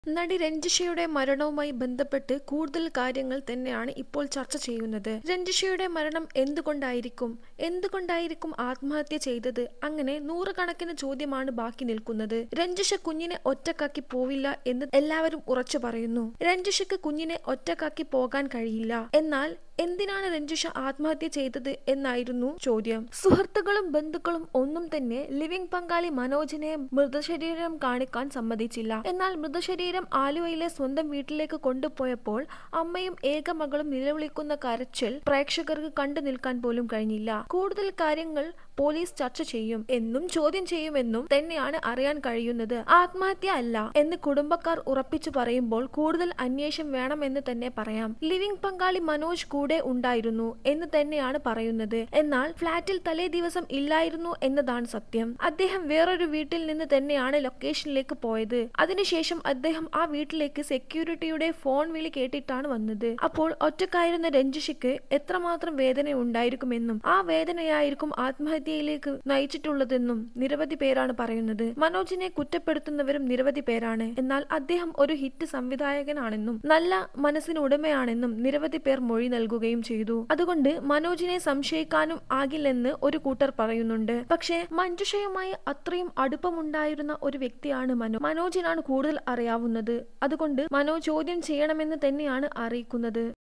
നടി രഞ്ജിഷയുടെ മരണവുമായി ബന്ധപ്പെട്ട് കൂടുതൽ കാര്യങ്ങൾ തന്നെയാണ് ഇപ്പോൾ ചർച്ച ചെയ്യുന്നത് രഞ്ജിഷയുടെ മരണം എന്തുകൊണ്ടായിരിക്കും എന്തുകൊണ്ടായിരിക്കും ആത്മഹത്യ ചെയ്തത് അങ്ങനെ നൂറുകണക്കിന് ചോദ്യമാണ് ബാക്കി നിൽക്കുന്നത് രഞ്ജിഷ കുഞ്ഞിനെ ഒറ്റക്കാക്കി പോവില്ല എന്ന് എല്ലാവരും ഉറച്ചു പറയുന്നു രഞ്ജിഷയ്ക്ക് കുഞ്ഞിനെ ഒറ്റക്കാക്കി പോകാൻ കഴിയില്ല എന്നാൽ എന്തിനാണ് രഞ്ജിഷ ആത്മഹത്യ ചെയ്തത് എന്നായിരുന്നു ചോദ്യം സുഹൃത്തുക്കളും ബന്ധുക്കളും ഒന്നും തന്നെ ലിവിംഗ് പങ്കാളി മനോജിനെ മൃതശരീരം കാണിക്കാൻ സമ്മതിച്ചില്ല എന്നാൽ മൃതശരീരം ആലുവയിലെ സ്വന്തം വീട്ടിലേക്ക് കൊണ്ടുപോയപ്പോൾ അമ്മയും ഏക മകളും നിലവിളിക്കുന്ന കരച്ചിൽ പ്രേക്ഷകർക്ക് കണ്ടു നിൽക്കാൻ പോലും കഴിഞ്ഞില്ല കൂടുതൽ കാര്യങ്ങൾ പോലീസ് ചർച്ച ചെയ്യും എന്നും ചോദ്യം ചെയ്യുമെന്നും തന്നെയാണ് അറിയാൻ കഴിയുന്നത് ആത്മഹത്യ അല്ല എന്ന് കുടുംബക്കാർ ഉറപ്പിച്ചു പറയുമ്പോൾ കൂടുതൽ അന്വേഷണം വേണമെന്ന് തന്നെ പറയാം ലിവിംഗ് പങ്കാളി മനോജ് കൂടെ ഉണ്ടായിരുന്നു എന്ന് തന്നെയാണ് പറയുന്നത് എന്നാൽ ഫ്ളാറ്റിൽ തലേ ദിവസം ഇല്ലായിരുന്നു എന്നതാണ് സത്യം അദ്ദേഹം വേറൊരു വീട്ടിൽ നിന്ന് തന്നെയാണ് ലൊക്കേഷനിലേക്ക് പോയത് അതിനുശേഷം അദ്ദേഹം ആ വീട്ടിലേക്ക് സെക്യൂരിറ്റിയുടെ ഫോൺ വിളി കേട്ടിട്ടാണ് വന്നത് അപ്പോൾ ഒറ്റക്കായിരുന്ന രഞ്ജിഷയ്ക്ക് എത്രമാത്രം വേദന ഉണ്ടായിരിക്കുമെന്നും ആ വേദനയായിരിക്കും ആത്മഹത്യയിലേക്ക് നയിച്ചിട്ടുള്ളതെന്നും നിരവധി പേരാണ് പറയുന്നത് മനോജിനെ കുറ്റപ്പെടുത്തുന്നവരും നിരവധി പേരാണ് എന്നാൽ അദ്ദേഹം ഒരു ഹിറ്റ് സംവിധായകനാണെന്നും നല്ല മനസ്സിന് ഉടമയാണെന്നും നിരവധി പേർ മൊഴി നൽകുകയും ചെയ്തു അതുകൊണ്ട് മനോജിനെ സംശയിക്കാനും ആകില്ലെന്ന് ഒരു കൂട്ടർ പറയുന്നുണ്ട് പക്ഷേ മഞ്ജുഷയുമായി അത്രയും അടുപ്പമുണ്ടായിരുന്ന ഒരു വ്യക്തിയാണ് മനോ മനോജിനാണ് കൂടുതൽ അറിയാവുന്നത് അതുകൊണ്ട് മനോ ചോദ്യം ചെയ്യണമെന്ന് തന്നെയാണ് അറിയിക്കുന്നത്